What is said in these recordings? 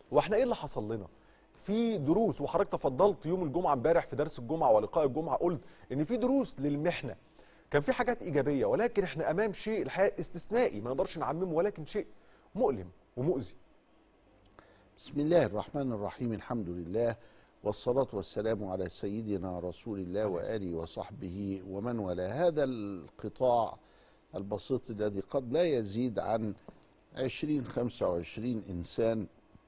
واحنا ايه اللي حصل لنا في دروس وحضرتك تفضلت يوم الجمعه امبارح في درس الجمعه ولقاء الجمعه قلت ان في دروس للمحنه كان في حاجات ايجابيه ولكن احنا امام شيء الحقيقه استثنائي ما نقدرش نعممه ولكن شيء مؤلم ومؤذي بسم الله الرحمن الرحيم الحمد لله والصلاة والسلام على سيدنا رسول الله وآله وصحبه ومن والاه هذا القطاع البسيط الذي قد لا يزيد عن عشرين خمسة وعشرين إنسان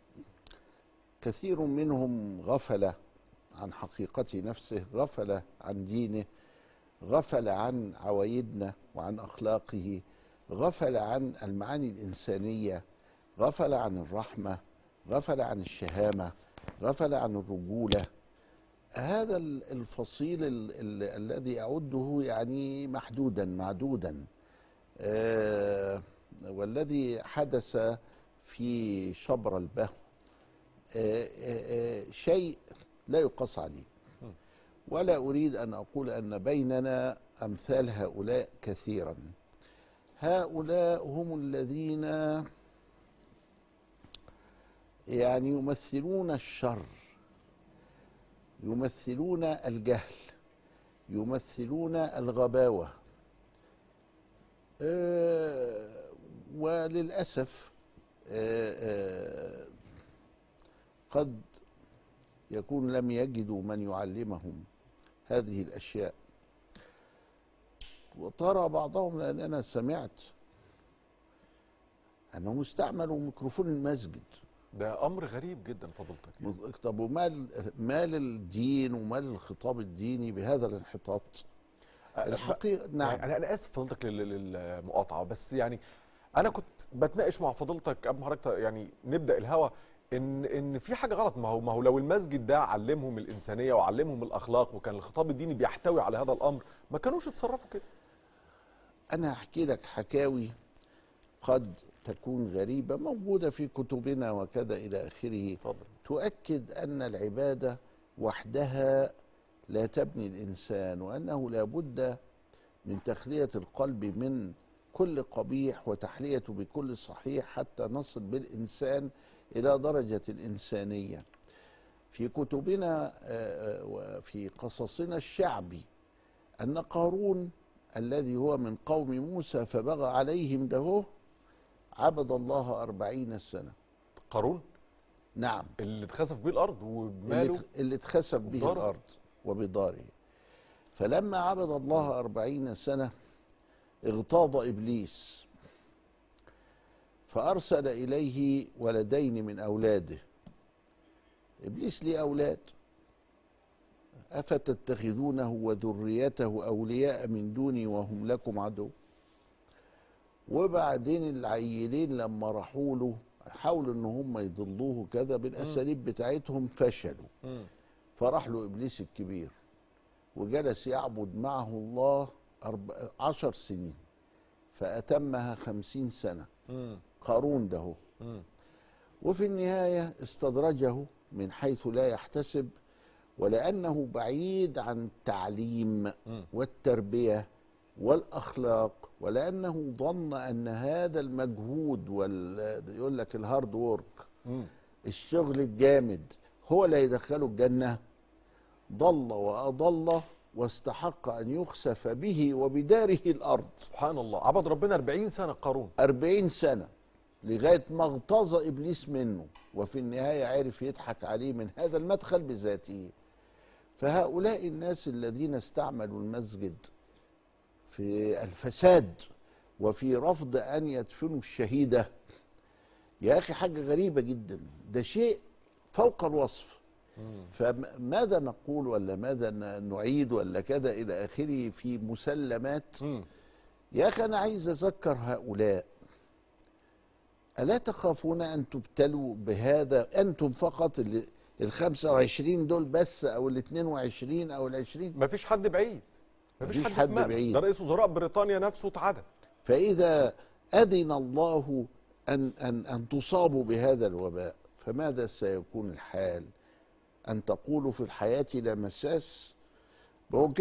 كثير منهم غفل عن حقيقة نفسه غفل عن دينه غفل عن عوايدنا وعن أخلاقه غفل عن المعاني الإنسانية غفل عن الرحمة غفل عن الشهامة غفل عن الرجولة هذا ال- الفصيل ال- ال- الذي أعده يعني محدودا معدودا آه، والذي حدث في شبر البهو آه، آه، آه، شيء لا يقاس عليه ولا أريد أن أقول أن بيننا أمثال هؤلاء كثيرا هؤلاء هم الذين يعني يمثلون الشر يمثلون الجهل يمثلون الغباوة آه، وللأسف آه، آه، قد يكون لم يجدوا من يعلمهم هذه الأشياء وترى بعضهم لأن أنا سمعت أنه استعملوا ميكروفون المسجد ده امر غريب جدا فضلتك طب ومال مال الدين ومال الخطاب الديني بهذا الانحطاط الحقيقة نعم يعني انا انا اسف فضلتك لل- للمقاطعه بس يعني انا كنت بتناقش مع فضلتك قبل ما حضرتك يعني نبدا الهوا ان ان في حاجه غلط ما هو ما هو لو المسجد ده علمهم الانسانيه وعلمهم الاخلاق وكان الخطاب الديني بيحتوي على هذا الامر ما كانوش اتصرفوا كده أنا أحكي لك حكاوي قد تكون غريبة موجودة في كتبنا وكذا إلى آخره اتفضل تؤكد أن العبادة وحدها لا تبني الإنسان وأنه لا بد من تخلية القلب من كل قبيح وتحليته بكل صحيح حتى نصل بالإنسان إلى درجة الإنسانية في كتبنا آه، وفي قصصنا الشعبي أن قارون الذي هو من قوم موسى فبغى عليهم ده عبد الله أربعين سنة قارون نعم اللي اتخسف بيه الارض اللي, وبماله اتخ- اللي اتخسف به وبداره. الأرض وبداره فلما عبد الله أربعين سنة اغتاظ إبليس فأرسل إليه ولدين من أولاده إبليس ليه أولاد أفتتخذونه وذريته أولياء من دوني وهم لكم عدو وبعدين العيلين لما راحوا له حاولوا ان هم يضلوه كذا بالاساليب بتاعتهم فشلوا مم. فراح له ابليس الكبير وجلس يعبد معه الله أرب... عشر سنين فأتمها خمسين سنة مم. قارون ده هو. مم. وفي النهاية استدرجه من حيث لا يحتسب ولأنه بعيد عن التعليم مم. والتربية والأخلاق ولأنه ظن أن هذا المجهود وال يقول لك الهارد وورك مم. الشغل الجامد هو اللي هيدخله الجنة ضل وأضل واستحق أن يخسف به وبداره الأرض سبحان الله عبد ربنا 40 سنه قارون أربعين سنة لغاية ما اغتاظ إبليس منه وفي النهاية عرف يضحك عليه من هذا المدخل بذاته فهؤلاء الناس الذين استعملوا المسجد في الفساد وفي رفض أن يدفنوا الشهيدة يا أخي حاجة غريبة جدا ده شيء فوق الوصف فماذا نقول ولا ماذا ن- نعيد ولا كذا إلى آخره في مسلمات مم. يا أخي أنا عايز أذكر هؤلاء ألا تخافون أن تبتلوا بهذا أنتم فقط اللي ال 25 دول بس أو ال 22 أو ال 20 ما فيش حد بعيد ما فيش مفيش حد, حد في مأمن. بعيد. ده رئيس وزراء بريطانيا نفسه اتعدى فإذا أذن الله أن أن أن تصابوا بهذا الوباء فماذا سيكون الحال؟ أن تقولوا في الحياة لا مساس ما هو كده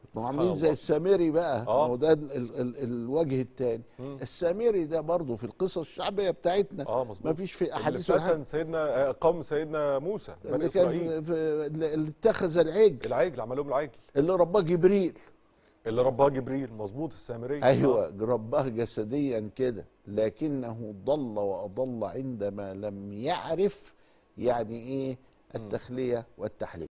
ما هو سبحان عاملين زي الله. السامري بقى ما آه. هو ده ال ال ال الوجه الثاني مم. السامري ده برضه في القصص الشعبيه بتاعتنا اه مظبوط ما فيش في اللي احاديث ولا حاجه فتن سيدنا آه، قوم سيدنا موسى بني اللي كان اسرائيل في في اللي اللي اتخذ العجل العجل عمل لهم العجل اللي رباه جبريل اللي رباه جبريل مظبوط السامري ايوه آه. رباه جسديا كده لكنه ضل واضل عندما لم يعرف يعني ايه التخليه والتحليه